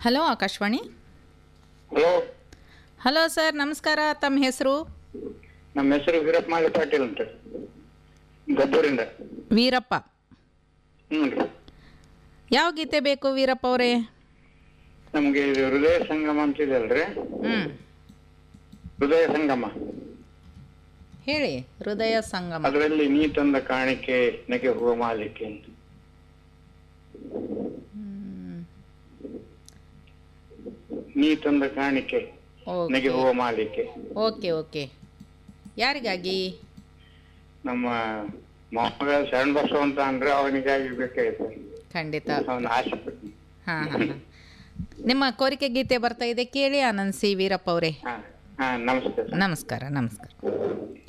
hello Akashvani hello hello sir ನಮಸ್ಕಾರ ತಮ್ಮ ಹೆಸರು ನಮ್ಮ ಹೆಸರು ವೀರಪ್ಪ ಪಾಟೀಲ್ ಅಂತ ಗದ್ದೂರಿಂದ ವೀರಪ್ಪ ಹ್ಞೂ ರೀ ಯಾವ ಗೀತೆ ಬೇಕು ವೀರಪ್ಪ ಅವರೇ ನಮಗೆ ಇದು ಹೃದಯ ಸಂಗಮ ಅಂತಿದೆ ಅಲ್ರಿ ಹ್ಞೂ ಹೃದಯ ಸಂಗಮ ಹೇಳಿ ಹೃದಯ ಸಂಗಮ ಅದರಲ್ಲಿ ನೀ ತಂದ ಕಾಣಿಕೆ ನಗೆ ಹೂವ ಮಾಲಿಕೆ ಅಂತ ನೀ ತಂದ ಕಾಣಿಕೆ ನಗೆ ಓಕೆ ಹೂವ ಮಾಲಿಕೆ ಓಕೆ ಓಕೆ ಯಾರಿಗಾಗಿ ನಮ್ಮ ಮಗ ಶರಣ ಬಸವ ಅಂತ ಅಂದ್ರೆ ಅವನಿಗಾಗಿ ಬೇಕಾಗಿತ್ತು ಖಂಡಿತ ಅವನ ಆಸೆ ಪಟ್ಟು ಹಾಂ ಹಾಂ ಹಾಂ ನಿಮ್ಮ ಕೋರಿಕೆ ಗೀತೆ ಬರ್ತಾ ಇದೆ ಕೇಳಿ ಆನಂದ್ ಸಿ ವೀರಪ್ಪ ಅವರೇ ಹಾ ಹಾ ನಮಸ್ತೆ ನಮಸ್ಕಾರ ನಮಸ್ಕಾರ